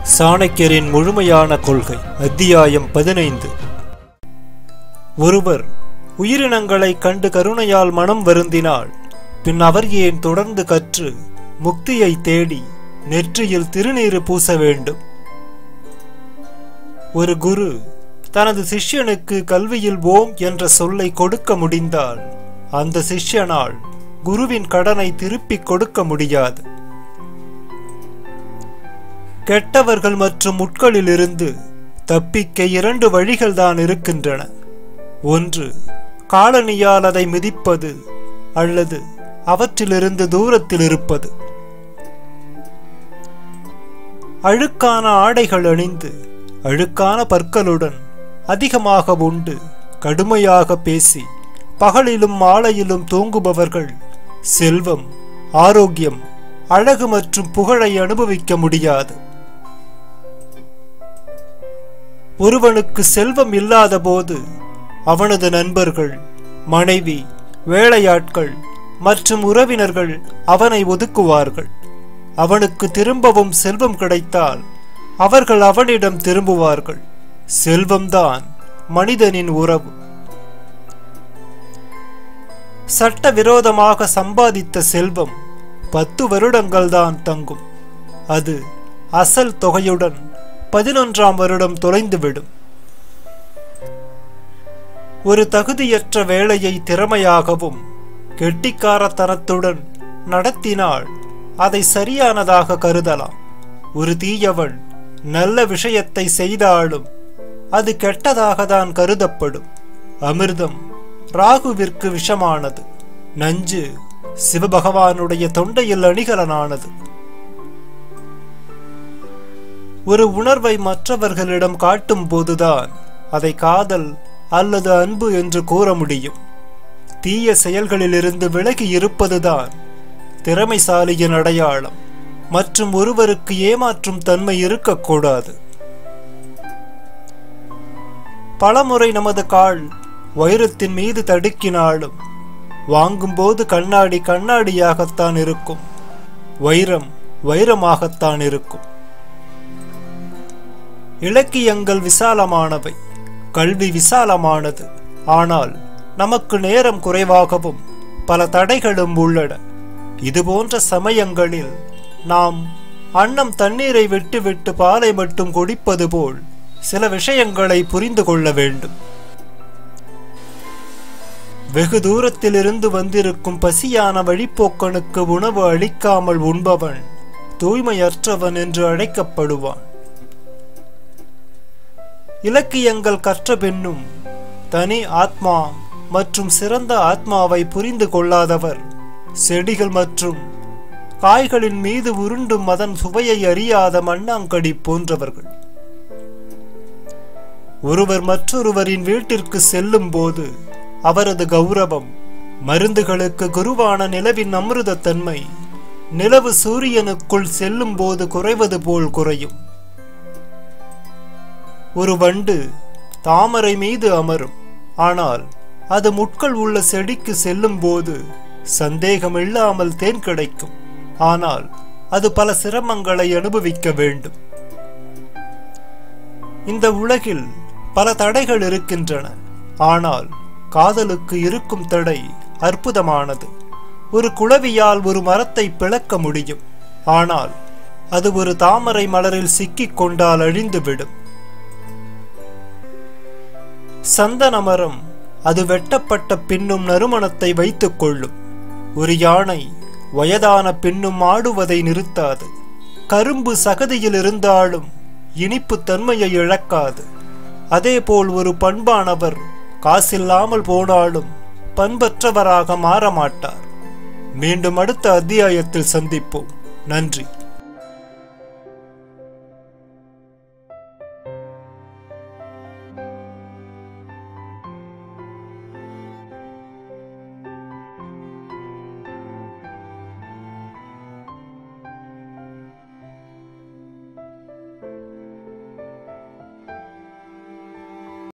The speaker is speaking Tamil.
சாணக்கியரின் முழுமையான கொள்கை அத்தியாயம் பதினைந்து ஒருவர் உயிரினங்களைக் கண்டு கருணையால் மனம் வருந்தினாள் பின் அவர் ஏன் தொடர்ந்து கற்று முக்தியை தேடி நெற்றியில் திருநீறு பூச வேண்டும் ஒரு குரு தனது சிஷ்யனுக்கு கல்வியில் ஓம் என்ற சொல்லை கொடுக்க முடிந்தால் அந்த சிஷ்யனால் குருவின் கடனை திருப்பிக் கொடுக்க முடியாது கெட்டவர்கள் மற்றும் முட்களிலிருந்து தப்பிக்க இரண்டு வழிகள் தான் இருக்கின்றன ஒன்று காலணியால் அதை மிதிப்பது அல்லது அவற்றிலிருந்து தூரத்தில் இருப்பது அழுக்கான ஆடைகள் அணிந்து அழுக்கான பற்களுடன் அதிகமாக உண்டு கடுமையாக பேசி பகலிலும் மாலையிலும் தூங்குபவர்கள் செல்வம் ஆரோக்கியம் அழகு மற்றும் புகழை அனுபவிக்க முடியாது ஒருவனுக்கு செல்வம் இல்லாத போது அவனது நண்பர்கள் மனைவி வேலையாட்கள் மற்றும் உறவினர்கள் அவனை ஒதுக்குவார்கள் அவனுக்கு திரும்பவும் செல்வம் கிடைத்தால் அவர்கள் அவனிடம் திரும்புவார்கள் செல்வம்தான் மனிதனின் உறவு சட்டவிரோதமாக சம்பாதித்த செல்வம் பத்து வருடங்கள் தான் தங்கும் அது அசல் தொகையுடன் பதினொன்றாம் வருடம் தொலைந்துவிடும் ஒரு தகுதியற்ற வேலையை திறமையாகவும் கெட்டிக்காரத்தனத்துடன் நடத்தினால் அதை சரியானதாக கருதலாம் ஒரு தீயவன் நல்ல விஷயத்தை செய்தாலும் அது கெட்டதாக தான் கருதப்படும் அமிர்தம் ராகுவிற்கு விஷமானது நஞ்சு சிவபகவானுடைய தொண்டையில் அணிகலனானது ஒரு உணர்வை மற்றவர்களிடம் காட்டும் போதுதான் அதை காதல் அல்லது அன்பு என்று கூற முடியும் தீய செயல்களிலிருந்து விலகி இருப்பதுதான் திறமைசாலியின் அடையாளம் மற்றும் ஒருவருக்கு ஏமாற்றும் தன்மை இருக்கக்கூடாது பலமுறை நமது கால் வைரத்தின் மீது தடுக்கினாலும் வாங்கும்போது கண்ணாடி கண்ணாடியாகத்தான் இருக்கும் வைரம் வைரமாகத்தான் இருக்கும் இலக்கியங்கள் விசாலமானவை கல்வி விசாலமானது ஆனால் நமக்கு நேரம் குறைவாகவும் பல தடைகளும் உள்ளன இதுபோன்ற சமயங்களில் நாம் அன்னம் தண்ணீரை விட்டுவிட்டு பாலை மட்டும் குடிப்பது போல் சில விஷயங்களை புரிந்து கொள்ள வேண்டும் வெகு தூரத்திலிருந்து வந்திருக்கும் பசியான வழிப்போக்கனுக்கு உணவு அளிக்காமல் உண்பவன் தூய்மையற்றவன் என்று அழைக்கப்படுவான் இலக்கியங்கள் கற்ற பின்னும் தனி ஆத்மா மற்றும் சிறந்த ஆத்மாவை புரிந்து கொள்ளாதவர் செடிகள் மற்றும் காய்களின் மீது உருண்டும் அதன் சுவையை அறியாத மண்ணாங்கடி போன்றவர்கள் ஒருவர் மற்றொருவரின் வீட்டிற்கு செல்லும் போது அவரது கௌரவம் மருந்துகளுக்கு குருவான நிலவின் அமிர்தத்தன்மை நிலவு சூரியனுக்குள் செல்லும் போது குறைவது போல் குறையும் ஒரு வண்டு தாமரை மீது அமரும் ஆனால் அது முட்கள் உள்ள செடிக்கு செல்லும் போது சந்தேகமில்லாமல் தேன் கிடைக்கும் ஆனால் அது பல சிரமங்களை அனுபவிக்க வேண்டும் இந்த உலகில் பல தடைகள் இருக்கின்றன ஆனால் காதலுக்கு இருக்கும் தடை அற்புதமானது ஒரு குளவியால் ஒரு மரத்தை பிளக்க முடியும் ஆனால் அது ஒரு தாமரை மலரில் சிக்கிக் கொண்டால் அழிந்துவிடும் சந்தன மரம் அது வெட்டப்பட்ட பின்னும் நறுமணத்தை வைத்துக் கொள்ளும் ஒரு யானை வயதான பின்னும் ஆடுவதை நிறுத்தாது கரும்பு சகதியில் இருந்தாலும் இனிப்பு தன்மையை இழக்காது அதேபோல் ஒரு பண்பானவர் காசில்லாமல் போனாலும் பண்பற்றவராக மாற மாட்டார் மீண்டும் அடுத்த அத்தியாயத்தில் சந்திப்போம் நன்றி